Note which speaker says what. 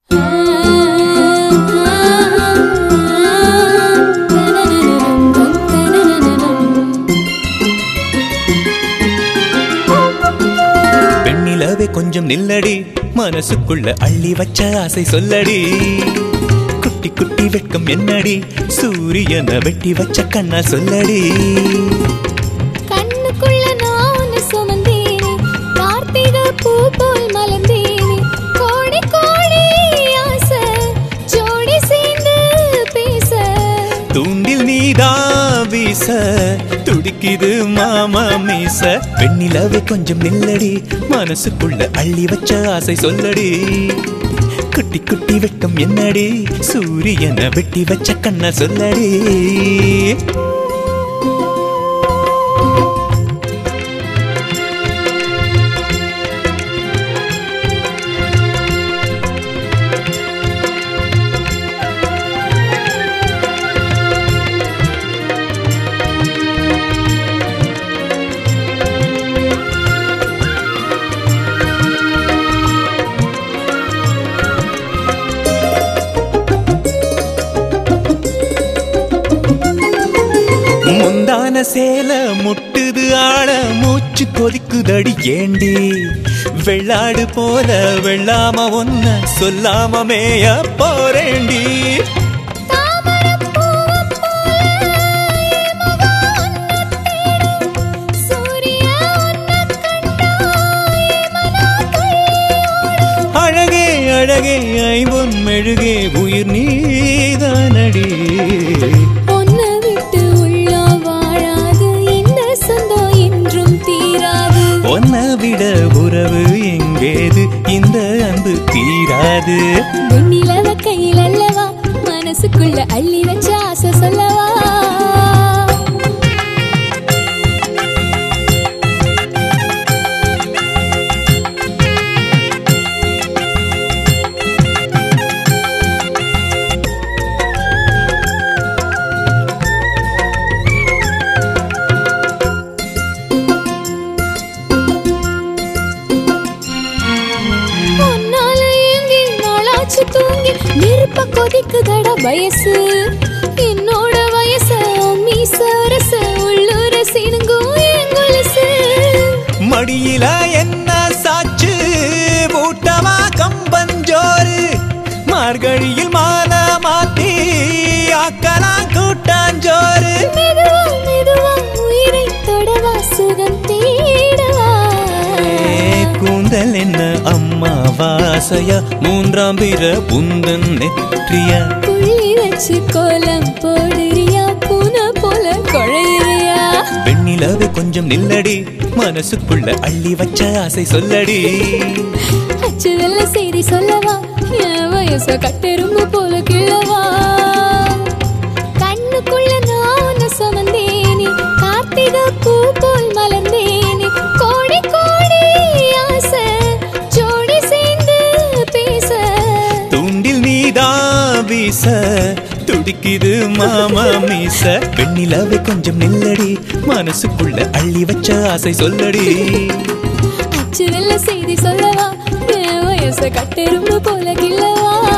Speaker 1: பெண்ணிலவே கொஞ்சம் நில்லடி மனசுக்குள்ள அள்ளி வச்ச ஆசை சொல்லடி குட்டி குட்டி வெட்கம் என்னடி சூரியனை வெட்டி வச்ச கண்ணா சொல்லடி
Speaker 2: கண்ணுக்குள்ள நான் உன்னை சுமந்தேனே கார்த்திகை பூ போல் மலர்ந்தேனே கோடி கோடி ஆசை ஜோடி சேர்ந்து பேச
Speaker 1: தூண்டில் நீதா வீச துடிக்குது மாமா மீச பெண்ணிலவே கொஞ்சம் நில்லடி மனசுக்குள்ள அள்ளி வச்ச ஆசை சொல்லடி குட்டி குட்டி வெட்கம் என்னடி சூரியனை வெட்டி வச்ச கண்ணா சொல்லடி முந்தான சேல முட்டுது ஆள மூச்சு கொதிக்குதடி ஏண்டி வெள்ளாடு போல வெள்ளாம ஒன்ன சொல்லாம மேய போறேண்டி
Speaker 2: தாமரைப் பூவைப் போல என் முகம் உன்னைத் தேடும். சூரியா உன்னைக் கண்டா என் மனம் துள்ளியோடும்.
Speaker 1: அழகே அழகே ஐவொன் மெழுகே உயிர் நீதானடி
Speaker 2: உன்னை விட்டு உள்ளம் வாழாது இந்த சொந்தம் என்றும் தீராது
Speaker 1: ஒன்ன விட உறவு எங்கேது இந்த அன்பு தீராது
Speaker 2: வெண்ணிலவ கையில் அல்லவா மனசுக்குள்ள அள்ளி வச்ச ஆசை சொல்லவா உன்னால ஏங்கி நாளாச்சு தூங்கி நெருப்ப கொதிக்குதட வயசு என்னோட வயசு மீச அரச உள்ளூர சினுங்கும் என் கொலுசு
Speaker 1: மடியில என்ன சாச்சு ஊட்டமா கம்பஞ்சோறு மார்கழியில் மால மாத்தி ஆக்கலாம் கூட்டாஞ்சோறு
Speaker 2: மெதுவா மெதுவா உயிரை தொடவா சுகம் தேடவா
Speaker 1: ஏ, கூந்தல் என்ன அம்மா வாசையா மூன்றாம் பிற புந்தன் நெற்றியா
Speaker 2: புள்ளி வச்சு கோலம் போடுறியா பூனை போல குழையிறியா
Speaker 1: வெண்ணிலவே கொஞ்சம் நில்லடி மனசுக்குள்ள அள்ளி வச்ச ஆசை சொல்லடி
Speaker 2: அச்சு வெள்ள செய்தி சொல்லவா என் வயச கட்டெரும்பு போல கிழவா கண்ணுக்குள்ள நான் உன்னை சுமந்தேனே கார்த்திகை பூ போல் மலர்ந்தேனே கோடி கோடி ஆசை ஜோடி சேர்ந்து பேச
Speaker 1: தூண்டில் நீதா வீச துடிக்குது மாமா மீச வெண்ணிலவே கொஞ்சம் நில்லடி மனசுக்குள்ள அள்ளி வச்ச ஆசை சொல்லடி
Speaker 2: அச்சு வெள்ள செய்தி சொல்லவா என் வயச கட்டெரும்பு போல கிழவா